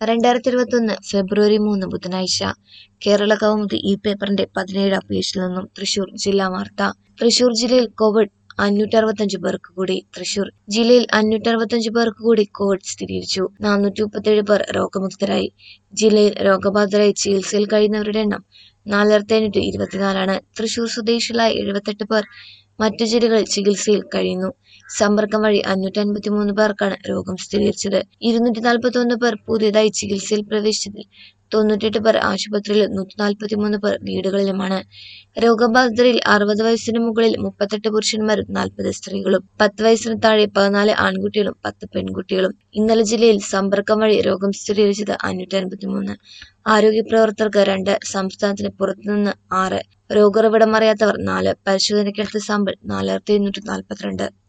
രണ്ടായിരത്തി ഇരുപത്തൊന്ന് ഫെബ്രുവരി മൂന്ന് ബുധനാഴ്ച കേരള കൗമുദി ഈ പേപ്പറിന്റെ പതിനേഴാം പേജിൽ നിന്നും തൃശൂർ ജില്ലാ വാർത്ത തൃശൂർ ജില്ലയിൽ കോവിഡ് അഞ്ഞൂറ്റി അറുപത്തഞ്ച് പേർക്ക് കൂടി തൃശൂർ ജില്ലയിൽ അഞ്ഞൂറ്റി അറുപത്തഞ്ച് പേർക്ക് കൂടി കോവിഡ് സ്ഥിരീകരിച്ചു നാനൂറ്റി മുപ്പത്തേഴ് പേർ രോഗമുക്തരായി ജില്ലയിൽ രോഗബാധിതരായി ചികിത്സയിൽ കഴിയുന്നവരുടെ എണ്ണം നാലായിരത്തി അഞ്ഞൂറ്റി ഇരുപത്തിനാലാണ് തൃശൂർ സ്വദേശികളായ എഴുപത്തെട്ട് പേർ മറ്റു ജില്ലകളിൽ ചികിത്സയിൽ കഴിയുന്നു സമ്പർക്കം വഴി അഞ്ഞൂറ്റി അൻപത്തി മൂന്ന് പേർക്കാണ് രോഗം സ്ഥിരീകരിച്ചത് ഇരുന്നൂറ്റി നാൽപ്പത്തി ഒന്ന് പേർ പുതിയതായി ചികിത്സയിൽ പ്രവേശിച്ചതിൽ തൊണ്ണൂറ്റെട്ട് പേർ ആശുപത്രിയിലും നൂറ്റി നാൽപ്പത്തി മൂന്ന് പേർ വീടുകളിലുമാണ് രോഗബാധിതരിൽ അറുപത് വയസ്സിന് മുകളിൽ മുപ്പത്തെട്ട് പുരുഷന്മാരും നാൽപ്പത് സ്ത്രീകളും പത്ത് വയസ്സിന് താഴെ പതിനാല് ആൺകുട്ടികളും പത്ത് പെൺകുട്ടികളും ഇന്നലെ ജില്ലയിൽ സമ്പർക്കം വഴി രോഗം സ്ഥിരീകരിച്ചത് അഞ്ഞൂറ്റി അൻപത്തി മൂന്ന് ആരോഗ്യ പ്രവർത്തകർക്ക് രണ്ട് സംസ്ഥാനത്തിന് പുറത്തുനിന്ന് ആറ് രോഗുറവിടം അറിയാത്തവർ നാല് പരിശോധനയ്ക്കെടുത്ത സാമ്പിൾ നാലായിരത്തി എണ്ണൂറ്റി നാൽപ്പത്തിരണ്ട്